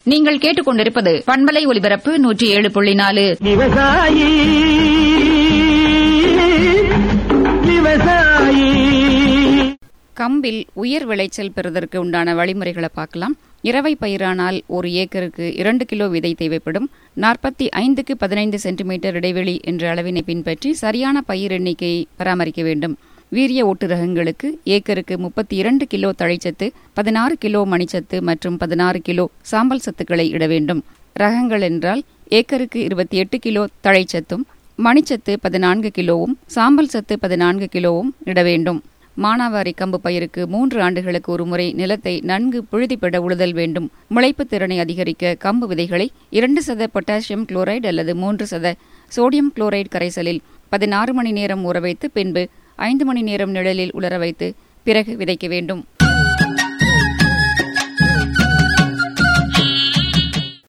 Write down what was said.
நீங்கள் கேட்டுக்கொண்டிருப்பது பண்பலை ஒலிபரப்பு நூற்றி ஏழு புள்ளி நாலு விவசாயி விவசாயி கம்பில் உயர் விளைச்சல் பெறுவதற்கு உண்டான வழிமுறைகளை பார்க்கலாம் இரவை பயிரானால் ஒரு ஏக்கருக்கு இரண்டு கிலோ விதை தேவைப்படும் நாற்பத்தி ஐந்துக்கு பதினைந்து சென்டிமீட்டர் இடைவெளி என்ற அளவினை பின்பற்றி சரியான பயிர் எண்ணிக்கையை பராமரிக்க வேண்டும் வீரிய ஓட்டு ரகங்களுக்கு ஏக்கருக்கு முப்பத்தி இரண்டு கிலோ தழைச்சத்து பதினாறு கிலோ மணிச்சத்து மற்றும் பதினாறு கிலோ சாம்பல் சத்துக்களை இட வேண்டும் ரகங்கள் என்றால் ஏக்கருக்கு இருபத்தி எட்டு கிலோ தழைச்சத்தும் மணிச்சத்து பதினான்கு கிலோவும் சாம்பல் சத்து பதினான்கு கிலோவும் இட வேண்டும் மானாவாரி கம்பு பயிருக்கு மூன்று ஆண்டுகளுக்கு ஒரு முறை நிலத்தை நன்கு புழுதிப்பட உழுதல் வேண்டும் முளைப்பு திறனை அதிகரிக்க கம்பு விதைகளை இரண்டு சத பொட்டாசியம் குளோரைடு அல்லது மூன்று சத சோடியம் குளோரைடு கரைசலில் பதினாறு மணி நேரம் ஊற வைத்து பின்பு ஐந்து மணி நேரம் நிழலில் உலர வைத்து பிறகு விதைக்க வேண்டும்